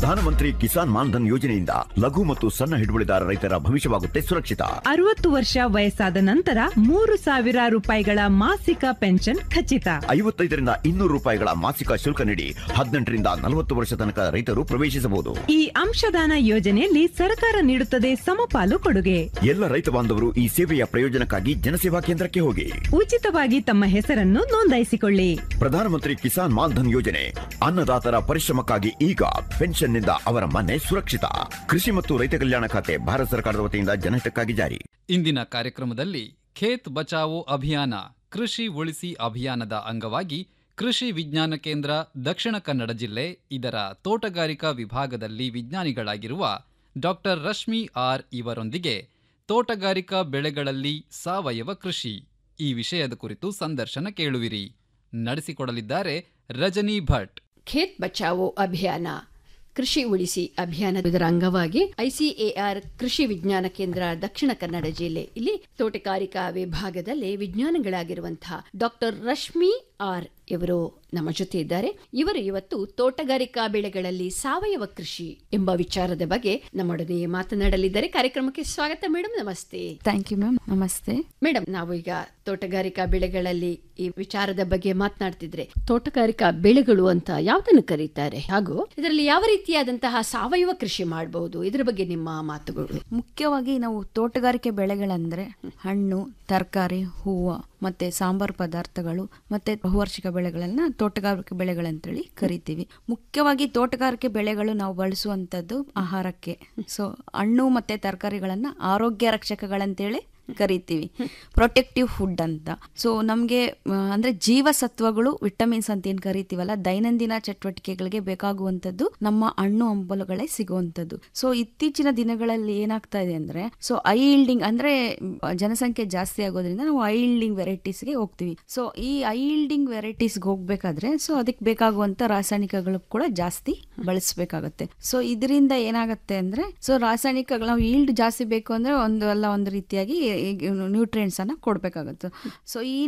ಪ್ರಧಾನಮಂತ್ರಿ ಕಿಸಾನ್ ಮಾನ್ಧನ್ ಯೋಜನೆಯಿಂದ ಲಘು ಮತ್ತು ಸಣ್ಣ ಹಿಡುವಳಿದಾರ ರೈತರ ಭವಿಷ್ಯವಾಗುತ್ತೆ ಸುರಕ್ಷಿತ ಅರವತ್ತು ವರ್ಷ ವಯಸ್ಸಾದ ನಂತರ ಮೂರು ಸಾವಿರ ರೂಪಾಯಿಗಳ ಮಾಸಿಕ ಪೆನ್ಷನ್ ಖಚಿತ ಐವತ್ತೈದರಿಂದ ಇನ್ನೂರು ರೂಪಾಯಿಗಳ ಮಾಸಿಕ ಶುಲ್ಕ ನೀಡಿ ಹದಿನೆಂಟರಿಂದ ನಲವತ್ತು ವರ್ಷ ತನಕ ರೈತರು ಪ್ರವೇಶಿಸಬಹುದು ಈ ಅಂಶದಾನ ಯೋಜನೆಯಲ್ಲಿ ಸರ್ಕಾರ ನೀಡುತ್ತದೆ ಸಮಪಾಲು ಕೊಡುಗೆ ಎಲ್ಲ ರೈತ ಬಾಂಧವರು ಈ ಸೇವೆಯ ಪ್ರಯೋಜನಕ್ಕಾಗಿ ಜನಸೇವಾ ಕೇಂದ್ರಕ್ಕೆ ಹೋಗಿ ಉಚಿತವಾಗಿ ತಮ್ಮ ಹೆಸರನ್ನು ನೋಂದಾಯಿಸಿಕೊಳ್ಳಿ ಪ್ರಧಾನಮಂತ್ರಿ ಕಿಸಾನ್ ಮಾನ್ಧನ್ ಯೋಜನೆ ಅನ್ನದಾತರ ಪರಿಶ್ರಮಕ್ಕಾಗಿ ಈಗ ಪೆನ್ಷನ್ನಿಂದ ಅವರ ಮನೆ ಸುರಕ್ಷಿತ ಕೃಷಿ ಮತ್ತು ರೈತ ಕಲ್ಯಾಣ ಖಾತೆ ಭಾರತ ಸರ್ಕಾರದ ವತಿಯಿಂದ ಜನಹಿತಕ್ಕಾಗಿ ಜಾರಿ ಇಂದಿನ ಕಾರ್ಯಕ್ರಮದಲ್ಲಿ ಖೇತ್ ಬಚಾವೋ ಅಭಿಯಾನ ಕೃಷಿ ಉಳಿಸಿ ಅಭಿಯಾನದ ಅಂಗವಾಗಿ ಕೃಷಿ ವಿಜ್ಞಾನ ಕೇಂದ್ರ ದಕ್ಷಿಣ ಕನ್ನಡ ಜಿಲ್ಲೆ ಇದರ ತೋಟಗಾರಿಕಾ ವಿಭಾಗದಲ್ಲಿ ವಿಜ್ಞಾನಿಗಳಾಗಿರುವ ಡಾಕ್ಟರ್ ರಶ್ಮಿ ಆರ್ ಇವರೊಂದಿಗೆ ತೋಟಗಾರಿಕಾ ಬೆಳೆಗಳಲ್ಲಿ ಸಾವಯವ ಕೃಷಿ ಈ ವಿಷಯದ ಕುರಿತು ಸಂದರ್ಶನ ಕೇಳುವಿರಿ ನಡೆಸಿಕೊಡಲಿದ್ದಾರೆ ರಜನಿ ಭಟ್ ಖೇತ್ ಬಚಾವೋ ಅಭಿಯಾನ ಕೃಷಿ ಉಳಿಸಿ ಅಭಿಯಾನದ ಅಂಗವಾಗಿ ಐಸಿಎಆರ್ ಕೃಷಿ ವಿಜ್ಞಾನ ಕೇಂದ್ರ ದಕ್ಷಿಣ ಕನ್ನಡ ಜಿಲ್ಲೆ ಇಲ್ಲಿ ತೋಟಗಾರಿಕಾ ವಿಭಾಗದಲ್ಲಿ ವಿಜ್ಞಾನಿಗಳಾಗಿರುವಂತಹ ಡಾಕ್ಟರ್ ರಶ್ಮಿ ಆರ್ ಇವರು ನಮ್ಮ ಜೊತೆ ಇದ್ದಾರೆ ಇವರು ಇವತ್ತು ತೋಟಗಾರಿಕಾ ಬೆಳೆಗಳಲ್ಲಿ ಸಾವಯವ ಕೃಷಿ ಎಂಬ ವಿಚಾರದ ಬಗ್ಗೆ ನಮ್ಮೊಡನೆ ಮಾತನಾಡಲಿದ್ದಾರೆ ಕಾರ್ಯಕ್ರಮಕ್ಕೆ ಸ್ವಾಗತ ಮೇಡಮ್ ನಮಸ್ತೆ ಥ್ಯಾಂಕ್ ಯು ಮ್ಯಾಮ್ ನಮಸ್ತೆ ಮೇಡಮ್ ನಾವು ಈಗ ತೋಟಗಾರಿಕಾ ಬೆಳೆಗಳಲ್ಲಿ ಈ ವಿಚಾರದ ಬಗ್ಗೆ ಮಾತನಾಡ್ತಿದ್ರೆ ತೋಟಗಾರಿಕಾ ಬೆಳೆಗಳು ಅಂತ ಯಾವ್ದನ್ನು ಕರೀತಾರೆ ಹಾಗೂ ಇದರಲ್ಲಿ ಯಾವ ರೀತಿಯಾದಂತಹ ಸಾವಯವ ಕೃಷಿ ಮಾಡಬಹುದು ಇದರ ಬಗ್ಗೆ ನಿಮ್ಮ ಮಾತುಗಳು ಮುಖ್ಯವಾಗಿ ನಾವು ತೋಟಗಾರಿಕೆ ಬೆಳೆಗಳಂದ್ರೆ ಹಣ್ಣು ತರಕಾರಿ ಹೂವು ಮತ್ತೆ ಸಾಂಬಾರ್ ಪದಾರ್ಥಗಳು ಮತ್ತೆ ಬಹುವಾರ್ಷಿಕ ಬೆಳೆಗಳನ್ನ ತೋಟಗಾರಿಕೆ ಬೆಳೆಗಳಂತೇಳಿ ಕರಿತೀವಿ ಮುಖ್ಯವಾಗಿ ತೋಟಗಾರಿಕೆ ಬೆಳೆಗಳು ನಾವು ಬಳಸುವಂಥದ್ದು ಆಹಾರಕ್ಕೆ ಸೊ ಹಣ್ಣು ಮತ್ತೆ ತರಕಾರಿಗಳನ್ನ ಆರೋಗ್ಯ ರಕ್ಷಕಗಳಂತೇಳಿ ಕರಿತೀವಿ ಪ್ರೊಟೆಕ್ಟಿವ್ ಫುಡ್ ಅಂತ ಸೊ ನಮಗೆ ಅಂದ್ರೆ ಜೀವಸತ್ವಗಳು ವಿಟಮಿನ್ಸ್ ಅಂತ ಏನು ಕರಿತೀವಲ್ಲ ದೈನಂದಿನ ಚಟುವಟಿಕೆಗಳಿಗೆ ಬೇಕಾಗುವಂಥದ್ದು ನಮ್ಮ ಹಣ್ಣು ಹಂಪಲುಗಳೇ ಸಿಗುವಂಥದ್ದು ಸೊ ಇತ್ತೀಚಿನ ದಿನಗಳಲ್ಲಿ ಏನಾಗ್ತಾ ಇದೆ ಅಂದ್ರೆ ಸೊ ಐ ಇಲ್ಡಿಂಗ್ ಅಂದ್ರೆ ಜನಸಂಖ್ಯೆ ಜಾಸ್ತಿ ಆಗೋದ್ರಿಂದ ನಾವು ಐ ಇಲ್ಡಿಂಗ್ ವೆರೈಟೀಸ್ಗೆ ಹೋಗ್ತೀವಿ ಸೊ ಈ ಐ ಇಲ್ಡಿಂಗ್ ವೆರೈಟೀಸ್ಗೆ ಹೋಗ್ಬೇಕಾದ್ರೆ ಸೊ ಅದಕ್ಕೆ ಬೇಕಾಗುವಂತ ರಾಸಾಯನಿಕಗಳು ಕೂಡ ಜಾಸ್ತಿ ಬಳಸಬೇಕಾಗತ್ತೆ ಸೊ ಇದರಿಂದ ಏನಾಗುತ್ತೆ ಅಂದ್ರೆ ಸೊ ರಾಸಾಯನಿಕಗಳು ನಾವು ಈಲ್ಡ್ ಜಾಸ್ತಿ ಬೇಕು ಅಂದ್ರೆ ಒಂದು ಅಲ್ಲ ಒಂದು ರೀತಿಯಾಗಿ ನ್ಯೂಟ್ರಿಯೆಂಟ್ಸ್ ಅನ್ನ ಕೊಡ್ಬೇಕಾಗುತ್ತೆ ಸೊ ಈ